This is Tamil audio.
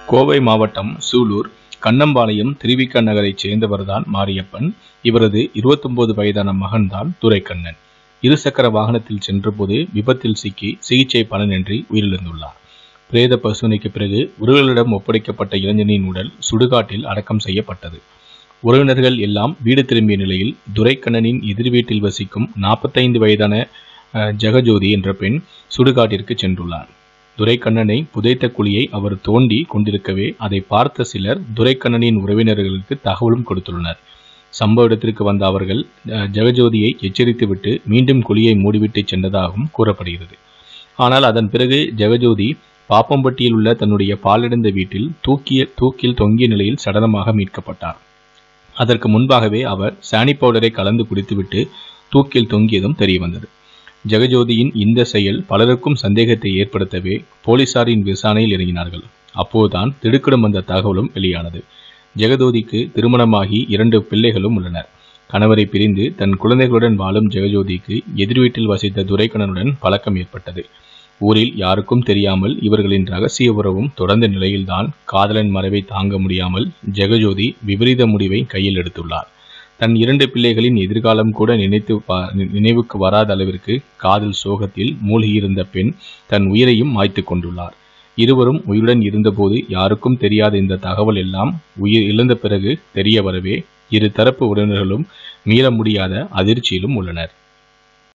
கோவை மாவட்டம் சூலூர் கண்ணம்பாளையம் திருவிக நகரைச் சேர்ந்தவர்தான் மாரியப்பன் இவரது 29 வயதான மகன்தான் துரைக்கண்ணன் இருசக்கர வாகனத்தில் சென்றபோது விபத்தில் சிக்கி சிகிச்சை பலனின்றி உயிரிழந்துள்ளார் பிரேத பரிசோதனைக்கு பிறகு உறவினரிடம் ஒப்படைக்கப்பட்ட இளைஞனின் உடல் சுடுகாட்டில் அடக்கம் செய்யப்பட்டது உறவினர்கள் எல்லாம் வீடு திரும்பிய நிலையில் துரைக்கண்ணனின் எதிர் வீட்டில் வசிக்கும் 45 வயதான அஹ், ஜெகஜோதி என்ற பெண் சுடுகாட்டிற்கு சென்றுள்ளார் துரைக்கண்ணனை புதைத்த குழியை அவர் தோண்டி கொண்டிருக்கவே அதை பார்த்த சிலர் துரைக்கண்ணனின் உறவினர்களுக்கு தகவலும் கொடுத்துள்ளனர் சம்பவ இடத்திற்கு வந்த அவர்கள் அஹ், ஜெகஜோதியை எச்சரித்துவிட்டு மீண்டும் குழியை மூடிவிட்டு சென்றதாகவும் கூறப்படுகிறது ஆனால் அதன் பிறகு ஜெகஜோதி பாப்பம்பட்டியில் உள்ள தன்னுடைய பாலடைந்த வீட்டில் தூக்கிய தூக்கில் தொங்கிய நிலையில் சடலமாக மீட்கப்பட்டார் அதற்கு முன்பாகவே அவர் சானி பவுடரை கலந்து குடித்துவிட்டு தூக்கில் தொங்கியதும் தெரியவந்தது ஜெகஜோதியின் இந்த செயல் பலருக்கும் சந்தேகத்தை ஏற்படுத்தவே போலீசாரின் விசாரணையில் இறங்கினார்கள் அப்போதுதான் திடுக்கிடும் வந்த தகவலும் வெளியானது ஜெகஜோதிக்கு திருமணமாகி இரண்டு பிள்ளைகளும் உள்ளனர் கணவரை பிரிந்து தன் குழந்தைகளுடன் வாழும் ஜெகஜோதிக்கு எதிர் வீட்டில் வசித்த துரைக்கண்ணனுடன் பழக்கம் ஏற்பட்டது ஊரில் யாருக்கும் தெரியாமல் இவர்களின் ரகசிய உறவும் தொடர்ந்த நிலையில்தான் காதலன் மறைவை தாங்க முடியாமல் ஜெகஜோதி விபரீத முடிவை கையில் எடுத்துள்ளார் தன் இரண்டு பிள்ளைகளின் எதிர்காலம் கூட நினைத்து பா- நினைவுக்கு வராத அளவிற்கு காதல் சோகத்தில் மூழ்கியிருந்த பெண் தன் உயிரையும் மாய்த்து கொண்டுள்ளார் இருவரும் உயிருடன் இருந்தபோது யாருக்கும் தெரியாத இந்த தகவல் எல்லாம் உயிர் இழந்த பிறகு தெரிய வரவே இரு தரப்பு உறவினர்களும் மீள முடியாத அதிர்ச்சியிலும் உள்ளனர்